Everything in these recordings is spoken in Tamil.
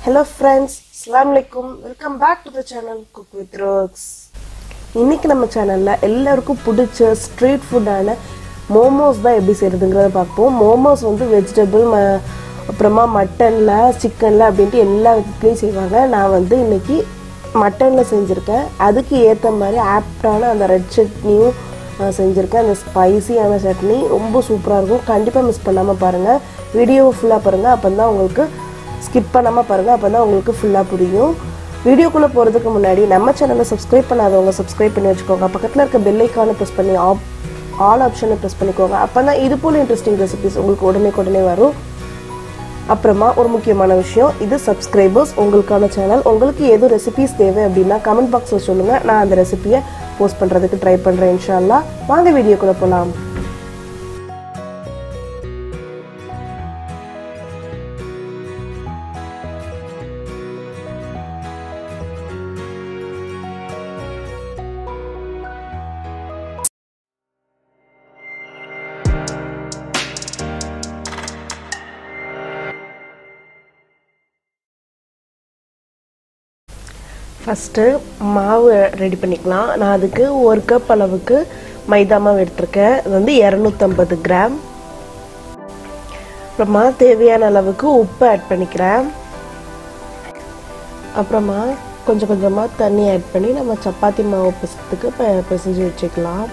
ஹலோ ஃப்ரெண்ட்ஸ் அஸ்லாம் வலைக்கும் welcome back to the channel cook with Roks இன்னைக்கு நம்ம சேனலில் எல்லாருக்கும் பிடிச்ச ஸ்ட்ரீட் ஃபுட்டான மோமோஸ் தான் எப்படி செய்கிறதுங்கிறத பார்ப்போம் மோமோஸ் வந்து வெஜிடபிள் ம அப்புறமா மட்டனில் சிக்கனில் அப்படின்ட்டு எல்லா விதத்துலேயும் செய்வாங்க நான் வந்து இன்னைக்கு மட்டனில் செஞ்சுருக்கேன் அதுக்கு ஏற்ற மாதிரி ஆப்டான அந்த ரெட் சட்னியும் நான் செஞ்சுருக்கேன் அந்த ஸ்பைசியான சட்னி ரொம்ப சூப்பராக இருக்கும் கண்டிப்பாக மிஸ் பண்ணாமல் பாருங்கள் வீடியோவை ஃபுல்லாக பாருங்கள் அப்போ தான் உங்களுக்கு ஸ்கிப் பண்ணாமல் பாருங்கள் அப்போ தான் உங்களுக்கு ஃபுல்லாக புரியும் வீடியோக்குள்ளே போகிறதுக்கு முன்னாடி நம்ம சேனலை சப்ஸ்கிரைப் பண்ணாதவங்க சப்ஸ்கிரைப் பண்ணி வச்சுக்கோங்க பக்கத்தில் இருக்க பெல் ஐக்கானை ப்ரெஸ் பண்ணி ஆப் ஆல் ஆப்ஷனை ப்ரெஸ் பண்ணிக்கோங்க அப்போ தான் இது போல் இன்ட்ரெஸ்டிங் ரெசிபிஸ் உங்களுக்கு உடனே உடனே வரும் அப்புறமா ஒரு முக்கியமான விஷயம் இது சப்ஸ்கிரைபர்ஸ் உங்களுக்கான சேனல் உங்களுக்கு எதுவும் ரெசிபிஸ் தேவை அப்படின்னா கமெண்ட் பாக்ஸில் சொல்லுங்கள் நான் அந்த ரெசிபியை போஸ்ட் பண்ணுறதுக்கு ட்ரை பண்ணுறேன் இன்ஷால்லா வாங்க வீடியோக்குள்ளே போகலாம் ஃபஸ்ட்டு மாவு ரெடி பண்ணிக்கலாம் நான் அதுக்கு ஒரு கப் அளவுக்கு மைதா மாவு எடுத்திருக்கேன் இது வந்து இரநூத்தம்பது கிராம் அப்புறமா தேவையான அளவுக்கு உப்பு ஆட் பண்ணிக்கிறேன் அப்புறமா கொஞ்சம் கொஞ்சமாக தண்ணி ஆட் பண்ணி நம்ம சப்பாத்தி மாவு பிசத்துக்கு ப பிசைஞ்சு வச்சுக்கலாம்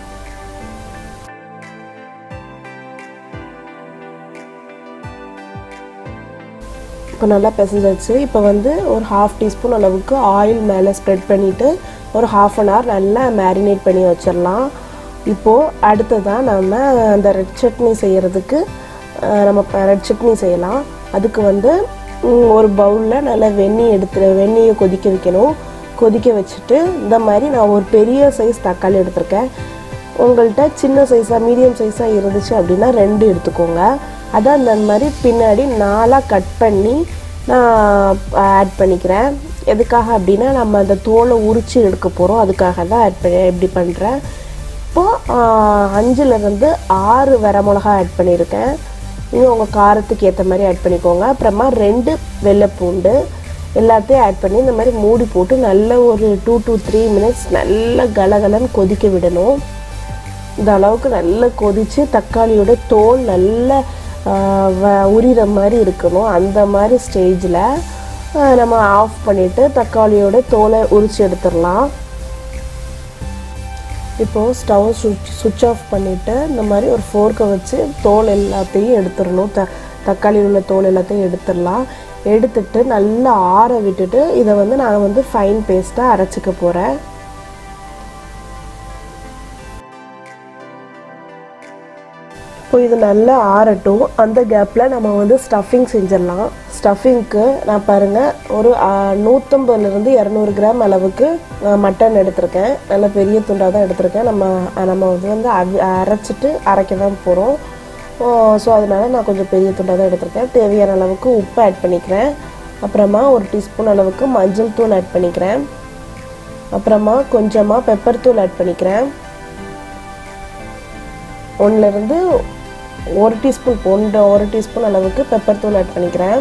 இப்போ நல்லா பிசைஞ்சாச்சு இப்போ வந்து ஒரு ஹாஃப் டீஸ்பூன் அளவுக்கு ஆயில் மேலே ஸ்ப்ரெட் பண்ணிவிட்டு ஒரு ஹாஃப் அன் ஹவர் நல்லா மேரினேட் பண்ணி வச்சிடலாம் இப்போது அடுத்ததான் நம்ம அந்த ரெட் சட்னி செய்கிறதுக்கு நம்ம ரெட் சட்னி செய்யலாம் அதுக்கு வந்து ஒரு பவுலில் நல்லா வெந்நீர் எடுத்து வெந்நியை கொதிக்க வைக்கணும் கொதிக்க வச்சுட்டு இந்த மாதிரி நான் ஒரு பெரிய சைஸ் தக்காளி எடுத்திருக்கேன் உங்கள்கிட்ட சின்ன சைஸாக மீடியம் சைஸாக இருந்துச்சு அப்படின்னா ரெண்டு எடுத்துக்கோங்க அதான் அந்த மாதிரி பின்னாடி நாலாக கட் பண்ணி நான் ஆட் பண்ணிக்கிறேன் எதுக்காக அப்படின்னா நம்ம அந்த தோலை உரித்து எடுக்க போகிறோம் அதுக்காக தான் ஆட் பண்ணி எப்படி பண்ணுறேன் இப்போது அஞ்சுலேருந்து ஆறு வர மிளகா ஆட் பண்ணியிருக்கேன் இன்னும் உங்கள் காரத்துக்கு ஏற்ற மாதிரி ஆட் பண்ணிக்கோங்க அப்புறமா ரெண்டு வெள்ளைப்பூண்டு எல்லாத்தையும் ஆட் பண்ணி இந்த மாதிரி மூடி போட்டு நல்ல ஒரு டூ டு த்ரீ மினிட்ஸ் நல்ல கலகலன்னு கொதிக்க விடணும் இந்த அளவுக்கு நல்லா கொதித்து தக்காளியோட தோல் நல்ல உரிகிற மாதிரி இருக்கணும் அந்த மாதிரி ஸ்டேஜில் நம்ம ஆஃப் பண்ணிவிட்டு தக்காளியோட தோலை உரித்து எடுத்துடலாம் இப்போது ஸ்டவ் சுவிட்ச் சுவிட்ச் ஆஃப் பண்ணிவிட்டு இந்த மாதிரி ஒரு ஃபோர்க்கை வச்சு தோல் எல்லாத்தையும் எடுத்துடணும் த தக்காளி உள்ள தோல் எல்லாத்தையும் எடுத்துடலாம் எடுத்துட்டு நல்லா ஆற விட்டுட்டு இதை வந்து நான் வந்து ஃபைன் பேஸ்ட்டாக அரைச்சிக்க போகிறேன் இப்போ இது நல்லா ஆறட்டும் அந்த கேப்பில் நம்ம வந்து ஸ்டஃபிங் செஞ்சிடலாம் ஸ்டஃபிங்க்கு நான் பாருங்கள் ஒரு நூற்றம்பதுலேருந்து இரநூறு கிராம் அளவுக்கு மட்டன் எடுத்திருக்கேன் நல்ல பெரிய துண்டாக தான் எடுத்திருக்கேன் நம்ம நம்ம வந்து அவி அரைச்சிட்டு அரைக்க தான் போகிறோம் ஸோ அதனால் நான் கொஞ்சம் பெரிய துண்டாக தான் எடுத்திருக்கேன் தேவையான அளவுக்கு உப்பு ஆட் பண்ணிக்கிறேன் அப்புறமா ஒரு டீஸ்பூன் அளவுக்கு மஞ்சள் தூள் ஆட் பண்ணிக்கிறேன் அப்புறமா கொஞ்சமாக பெப்பர் தூள் ஆட் பண்ணிக்கிறேன் ஒன்றுலேருந்து ஒரு டீஸ்பூன் ஒன்று ஒரு டீஸ்பூன் அளவுக்கு பெப்பர் தூள் ஆட் பண்ணிக்கிறேன்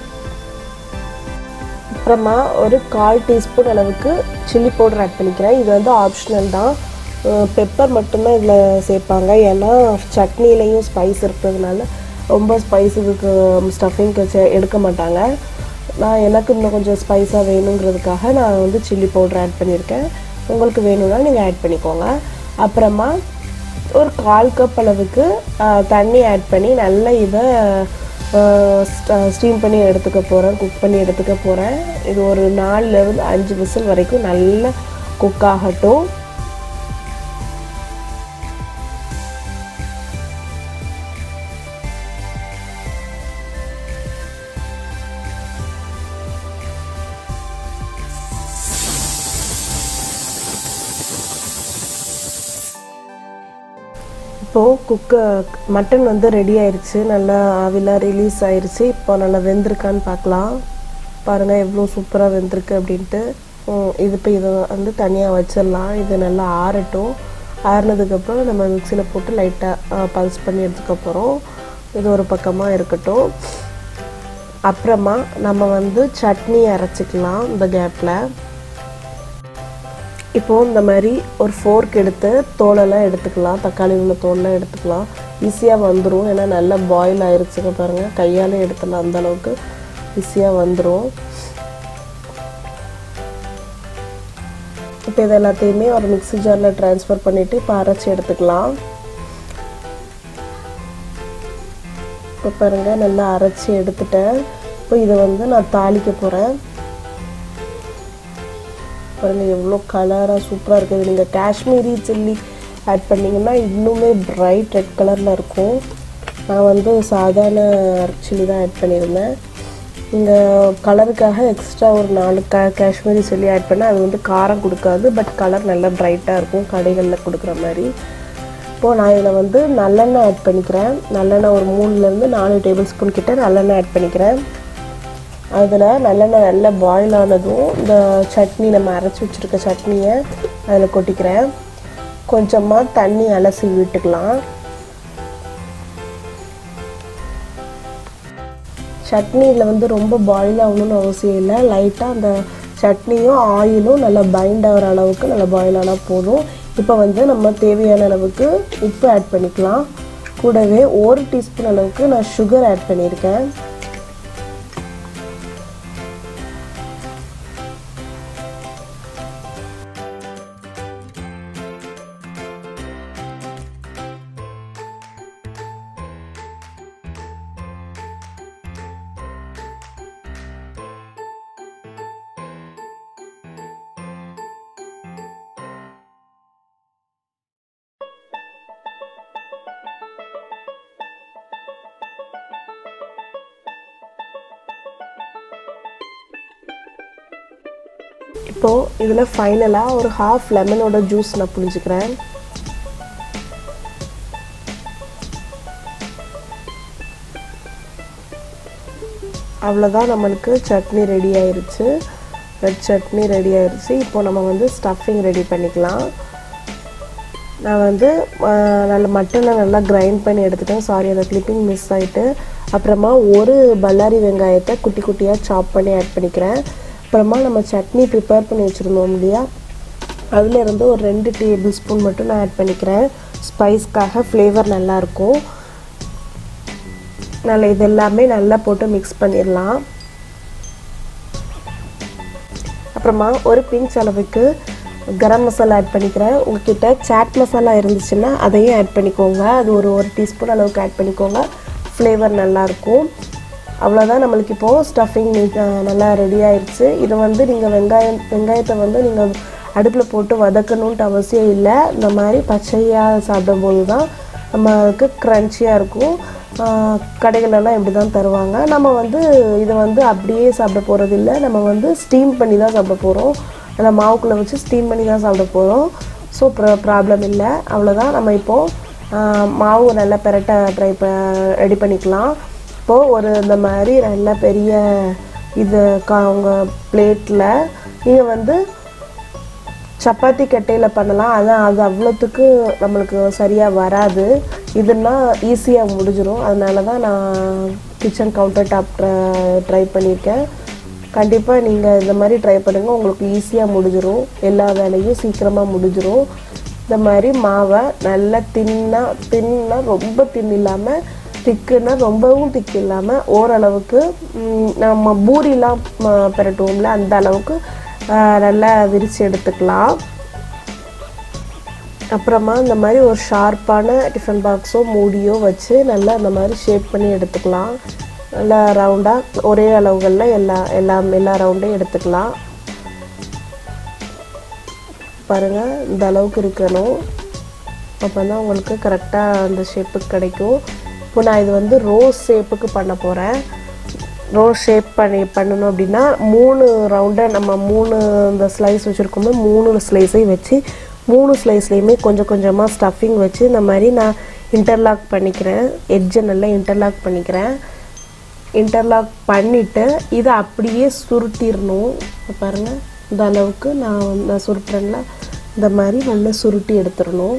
அப்புறமா ஒரு கால் டீஸ்பூன் அளவுக்கு சில்லி பவுடர் ஆட் பண்ணிக்கிறேன் இது வந்து ஆப்ஷனல் தான் பெப்பர் மட்டும்தான் இதில் சேர்ப்பாங்க ஏன்னா சட்னிலையும் ஸ்பைஸ் இருக்கிறதுனால ரொம்ப ஸ்பைஸுக்கு ஸ்டஃபிங்க்கு எடுக்க மாட்டாங்க நான் எனக்கு இன்னும் கொஞ்சம் ஸ்பைஸாக வேணுங்கிறதுக்காக நான் வந்து சில்லி பவுடர் ஆட் பண்ணியிருக்கேன் உங்களுக்கு வேணும்னா நீங்கள் ஆட் பண்ணிக்கோங்க அப்புறமா ஒரு கால் கப் அளவுக்கு தண்ணி ஆட் பண்ணி நல்லா இதை ஸ்டீம் பண்ணி எடுத்துக்க போகிறேன் குக் பண்ணி எடுத்துக்க போகிறேன் இது ஒரு நாலுலேருந்து அஞ்சு விசில் வரைக்கும் நல்லா குக் ஆகட்டும் இப்போது குக்க மட்டன் வந்து ரெடி ஆயிடுச்சு நல்லா ஆவிலாம் ரிலீஸ் ஆயிடுச்சு இப்போ நல்லா வெந்திருக்கான்னு பார்க்கலாம் பாருங்கள் எவ்வளோ சூப்பராக வெந்திருக்கு அப்படின்ட்டு இது இப்போ இதை வந்து தனியாக வச்சிடலாம் இது நல்லா ஆறட்டும் ஆறுனதுக்கப்புறம் நம்ம மிக்சியில் போட்டு லைட்டாக பல்ஸ் பண்ணி எடுத்துக்க போகிறோம் இது ஒரு பக்கமாக இருக்கட்டும் அப்புறமா நம்ம வந்து சட்னி அரைச்சிக்கலாம் இந்த கேப்பில் இப்போது இந்த மாதிரி ஒரு ஃபோர்க் எடுத்து தோலெல்லாம் எடுத்துக்கலாம் தக்காளி உள்ள தோலெல்லாம் எடுத்துக்கலாம் ஈஸியாக வந்துடும் ஏன்னா நல்லா பாயில் ஆயிருச்சுங்க பாருங்கள் கையால் எடுத்துடலாம் அந்த அளவுக்கு ஈஸியாக வந்துடும் இப்போ இது எல்லாத்தையுமே ஒரு மிக்ஸி ஜாரில் ட்ரான்ஸ்ஃபர் பண்ணிவிட்டு இப்போ அரைச்சி எடுத்துக்கலாம் இப்போ பாருங்கள் நல்லா அரைச்சி எடுத்துட்டேன் இப்போ இதை வந்து நான் தாளிக்க போகிறேன் பாருங்கள் எவ்வளோ கலராக சூப்பராக இருக்குது நீங்கள் காஷ்மீரி சில்லி ஆட் பண்ணிங்கன்னா இன்னுமே பிரைட் ரெட் கலரில் இருக்கும் நான் வந்து சாதாரண சில்லி தான் ஆட் பண்ணியிருந்தேன் நீங்கள் கலருக்காக எக்ஸ்ட்ரா ஒரு நாலு க காஷ்மீரி சில்லி ஆட் பண்ணால் அது வந்து காரம் கொடுக்காது பட் கலர் நல்லா பிரைட்டாக இருக்கும் கடைகளில் கொடுக்குற மாதிரி இப்போது நான் இதில் வந்து நல்லெண்ணெய் ஆட் பண்ணிக்கிறேன் நல்லெண்ணெய் ஒரு மூணுலேருந்து நாலு டேபிள் ஸ்பூன் கிட்ட நல்லெண்ணெய் ஆட் பண்ணிக்கிறேன் அதில் நல்லெண்ணெய் நல்லா பாயில் ஆனதும் இந்த சட்னி நம்ம அரைச்சி வச்சுருக்க சட்னியை அதில் கொட்டிக்கிறேன் கொஞ்சமாக தண்ணி அலசி விட்டுக்கலாம் சட்னியில் வந்து ரொம்ப பாயில் ஆகணும்னு அவசியம் இல்லை லைட்டாக அந்த சட்னியும் ஆயிலும் நல்லா பைண்ட் ஆகிற அளவுக்கு நல்லா பாயில் ஆனால் போதும் இப்போ வந்து நம்ம தேவையான அளவுக்கு உப்பு ஆட் பண்ணிக்கலாம் கூடவே ஒரு டீஸ்பூன் அளவுக்கு நான் சுகர் ஆட் பண்ணியிருக்கேன் இப்போது இதில் ஃபைனலாக ஒரு ஹாஃப் லெமனோட ஜூஸ் நான் புளிஞ்சுக்கிறேன் அவ்வளோதான் நம்மளுக்கு சட்னி ரெடி ஆயிருச்சு ரெட் சட்னி ரெடி ஆயிருச்சு இப்போ நம்ம வந்து ஸ்டஃபிங் ரெடி பண்ணிக்கலாம் நான் வந்து நல்ல மட்டனை நல்லா கிரைண்ட் பண்ணி எடுத்துட்டேன் சாரி அந்த கிளிப்பிங் மிஸ் ஆகிட்டு அப்புறமா ஒரு பல்லாரி வெங்காயத்தை குட்டி குட்டியாக சாப் பண்ணி ஆட் பண்ணிக்கிறேன் அப்புறமா நம்ம சட்னி ப்ரிப்பேர் பண்ணி வச்சுருந்தோம் இல்லையா அதில் இருந்து ஒரு ரெண்டு டேபிள் ஸ்பூன் மட்டும் நான் ஆட் பண்ணிக்கிறேன் ஸ்பைஸ்க்காக ஃப்ளேவர் நல்லாயிருக்கும் நல்லா இது எல்லாமே நல்லா போட்டு மிக்ஸ் பண்ணிடலாம் அப்புறமா ஒரு பிஞ்ச் அளவுக்கு கரம் மசாலா ஆட் பண்ணிக்கிறேன் உங்ககிட்ட சாட் மசாலா இருந்துச்சுன்னா அதையும் ஆட் பண்ணிக்கோங்க அது ஒரு ஒரு டீஸ்பூன் அளவுக்கு ஆட் பண்ணிக்கோங்க ஃப்ளேவர் நல்லாயிருக்கும் அவ்வளோதான் நம்மளுக்கு இப்போது ஸ்டஃபிங் நல்லா ரெடி ஆயிடுச்சு இதை வந்து நீங்கள் வெங்காயம் வெங்காயத்தை வந்து நீங்கள் அடுப்பில் போட்டு வதக்கணுன்ட்டு அவசியம் இல்லை இந்த மாதிரி பச்சையாக சாப்பிடும்போது தான் நம்மளுக்கு க்ரன்ச்சியாக இருக்கும் கடைகளெல்லாம் இப்படி தான் தருவாங்க நம்ம வந்து இதை வந்து அப்படியே சாப்பிட போகிறது இல்லை நம்ம வந்து ஸ்டீம் பண்ணி தான் சாப்பிட போகிறோம் நல்லா மாவுக்குள்ளே வச்சு ஸ்டீம் பண்ணி தான் சாப்பிட போகிறோம் ஸோ ப்ரா ப்ராப்ளம் இல்லை அவ்வளோதான் நம்ம இப்போது மாவு நல்லா பெரட்ட ட்ரை ப ரெடி பண்ணிக்கலாம் இப்போது ஒரு இந்த மாதிரி நல்ல பெரிய இது கா உங்கள் பிளேட்டில் நீங்கள் வந்து சப்பாத்தி கட்டையில் பண்ணலாம் அதான் அது அவ்வளோத்துக்கு நம்மளுக்கு சரியாக வராது இதுனா ஈஸியாக முடிஞ்சிடும் அதனால தான் நான் கிச்சன் கவுண்டர் டாப் ட்ரை பண்ணியிருக்கேன் கண்டிப்பாக நீங்கள் இந்த மாதிரி ட்ரை பண்ணுங்கள் உங்களுக்கு ஈஸியாக முடிஞ்சிடும் எல்லா வேலையும் சீக்கிரமாக முடிஞ்சிடும் இந்த மாதிரி மாவை நல்லா தின்னாக தின்னா ரொம்ப தின் இல்லாமல் திக்குன்னா ரொம்பவும் திக்கு இல்லாமல் ஓரளவுக்கு நம்ம பூரிலாம் பெரட்டுவோம்ல அந்த அளவுக்கு நல்லா விரித்து எடுத்துக்கலாம் அப்புறமா இந்த மாதிரி ஒரு ஷார்ப்பான டிஃபன் பாக்ஸோ மூடியோ வச்சு நல்லா அந்த மாதிரி ஷேப் பண்ணி எடுத்துக்கலாம் நல்லா ரவுண்டாக ஒரே அளவுகளில் எல்லா எல்லாம் எல்லா ரவுண்டையும் எடுத்துக்கலாம் பாருங்கள் இந்த அளவுக்கு இருக்கணும் அப்போ தான் உங்களுக்கு கரெக்டாக அந்த ஷேப்புக்கு கிடைக்கும் இப்போ நான் இது வந்து ரோஸ் ஷேப்புக்கு பண்ண போகிறேன் ரோஸ் ஷேப் பண்ணி பண்ணணும் அப்படின்னா மூணு ரவுண்டை நம்ம மூணு இந்த ஸ்லைஸ் வச்சுருக்கோமோ மூணு ஸ்லைஸையும் வச்சு மூணு ஸ்லைஸ்லேயுமே கொஞ்சம் கொஞ்சமாக ஸ்டஃபிங் வச்சு இந்த மாதிரி நான் இன்டர்லாக் பண்ணிக்கிறேன் எட்ஜை நல்லா இன்டர்லாக் பண்ணிக்கிறேன் இன்டர்லாக் பண்ணிவிட்டு இதை அப்படியே சுருட்டிடணும் பாருங்கள் இந்த அளவுக்கு நான் நான் சுருட்டுறேன்ல இந்த மாதிரி நல்லா சுருட்டி எடுத்துடணும்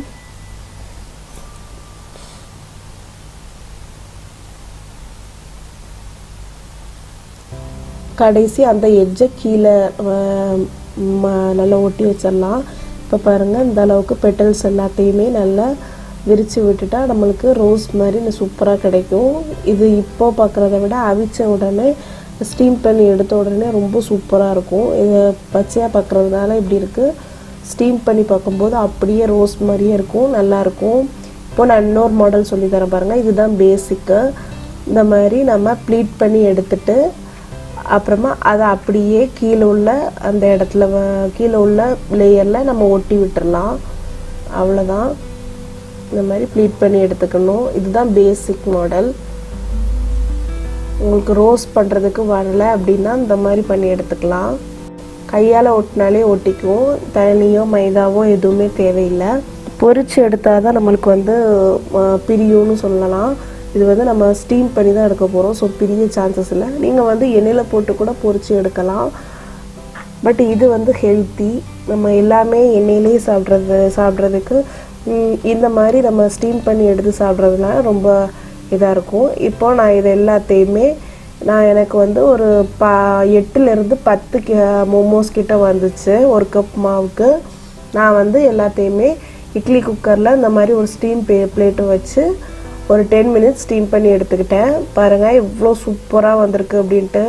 கடைசி அந்த எட்ஜை கீழே அஹ், ம- நல்லா ஒட்டி வச்சிடலாம் இப்போ பாருங்கள் இந்த அளவுக்கு பெட்டல்ஸ் எல்லாத்தையுமே நல்லா விரித்து விட்டுட்டா நம்மளுக்கு ரோஸ் மாதிரி சூப்பராக கிடைக்கும் இது இப்போ பார்க்குறத விட அவிச்ச உடனே ஸ்டீம் பண்ணி எடுத்த உடனே ரொம்ப சூப்பராக இருக்கும் இது பச்சையாக பார்க்குறதுனால இப்படி இருக்குது ஸ்டீம் பண்ணி பார்க்கும்போது அப்படியே ரோஸ் மாதிரியே இருக்கும் நல்லாயிருக்கும் இப்போ நான் இன்னொரு மாடல் சொல்லி தரேன் பாருங்கள் இதுதான் பேசிக்கு இந்த மாதிரி நம்ம ப்ளீட் பண்ணி எடுத்துட்டு அப்புறமா அதை அப்படியே கீழே உள்ள அந்த இடத்துல வ- கீழே உள்ள லேயரில் நம்ம ஒட்டி விட்டுறலாம் அவ்வளோதான் இந்த மாதிரி ப்ளீட் பண்ணி எடுத்துக்கணும் இதுதான் பேசிக் மாடல் உங்களுக்கு ரோஸ் பண்ணுறதுக்கு வரல அப்படின்னா இந்த மாதிரி பண்ணி எடுத்துக்கலாம் கையால் ஒட்டினாலே ஒட்டிக்கும் தண்ணியோ மைதாவோ எதுவுமே தேவையில்லை பொரிச்சு எடுத்தால் தான் நம்மளுக்கு வந்து அஹ், பிரியும்னு சொல்லலாம் இது வந்து நம்ம ஸ்டீம் பண்ணி தான் எடுக்க போகிறோம் ஸோ பிரிய சான்சஸ் இல்லை நீங்கள் வந்து எண்ணெயில் போட்டு கூட பொரிச்சு எடுக்கலாம் பட் இது வந்து ஹெல்த்தி நம்ம எல்லாமே எண்ணெயிலே சாப்பிட்றது சாப்பிட்றதுக்கு ம், இந்த மாதிரி நம்ம ஸ்டீம் பண்ணி எடுத்து சாப்பிட்றதுனால ரொம்ப இதாக இருக்கும் இப்போ நான் இது எல்லாத்தையுமே நான் எனக்கு வந்து ஒரு ப எட்டுலேருந்து பத்து கி மோமோஸ் கிட்ட வந்துச்சு ஒரு கப் மாவுக்கு நான் வந்து எல்லாத்தையுமே இட்லி குக்கரில் இந்த மாதிரி ஒரு ஸ்டீம் பே பிளேட்டு வச்சு ஒரு டென் மினிட்ஸ் ஸ்டீம் பண்ணி எடுத்துக்கிட்டேன் பாருங்கள் இவ்வளோ சூப்பராக வந்திருக்கு அப்படின்ட்டு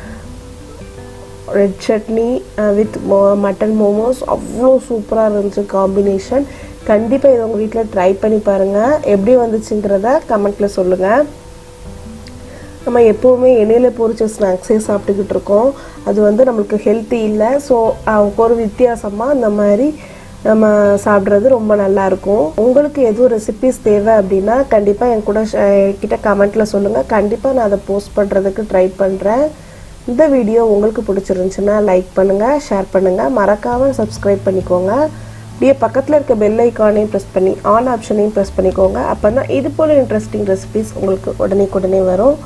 red chutney with mutton momos அவ்வளோ சூப்பராக இருந்துச்சு காம்பினேஷன் கண்டிப்பாக இது உங்கள் வீட்டில் ட்ரை பண்ணி பாருங்கள் எப்படி வந்துச்சுங்கிறத கமெண்ட்டில் சொல்லுங்கள் நம்ம எப்போவுமே எண்ணெயில் பொரிச்ச ஸ்நாக்ஸே சாப்பிட்டுக்கிட்டு இருக்கோம் அது வந்து நம்மளுக்கு ஹெல்த்தி இல்லை ஸோ ஒரு வித்தியாசமாக இந்த மாதிரி நம்ம சாப்பிட்றது ரொம்ப நல்லா இருக்கும் உங்களுக்கு எதுவும் ரெசிபிஸ் தேவை அப்படின்னா கண்டிப்பாக என் கூட ஷ- என்கிட்ட கமெண்ட்டில் சொல்லுங்கள் கண்டிப்பாக நான் அதை போஸ்ட் பண்ணுறதுக்கு ட்ரை பண்ணுறேன் இந்த வீடியோ உங்களுக்கு பிடிச்சிருந்துச்சுன்னா லைக் பண்ணுங்கள் ஷேர் பண்ணுங்கள் மறக்காமல் சப்ஸ்கிரைப் பண்ணிக்கோங்க அப்படியே பக்கத்தில் இருக்க பெல் ஐக்கானையும் ப்ரெஸ் பண்ணி ஆன் ஆப்ஷனையும் ப்ரெஸ் பண்ணிக்கோங்க அப்போ தான் இது போல் இன்ட்ரெஸ்டிங் ரெசிபிஸ் உங்களுக்கு உடனே உடனே வரும்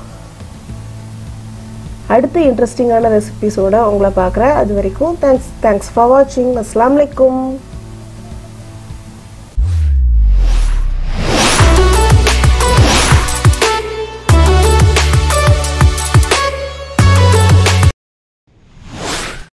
அடுத்த இன்ட்ரெஸ்டிங்கான ரெசிபிஸோட உங்களை பார்க்குறேன் அது வரைக்கும் தேங்க்ஸ் தேங்க்ஸ் ஃபார் வாட்சிங் அஸ்ஸலாமு அலைக்கும்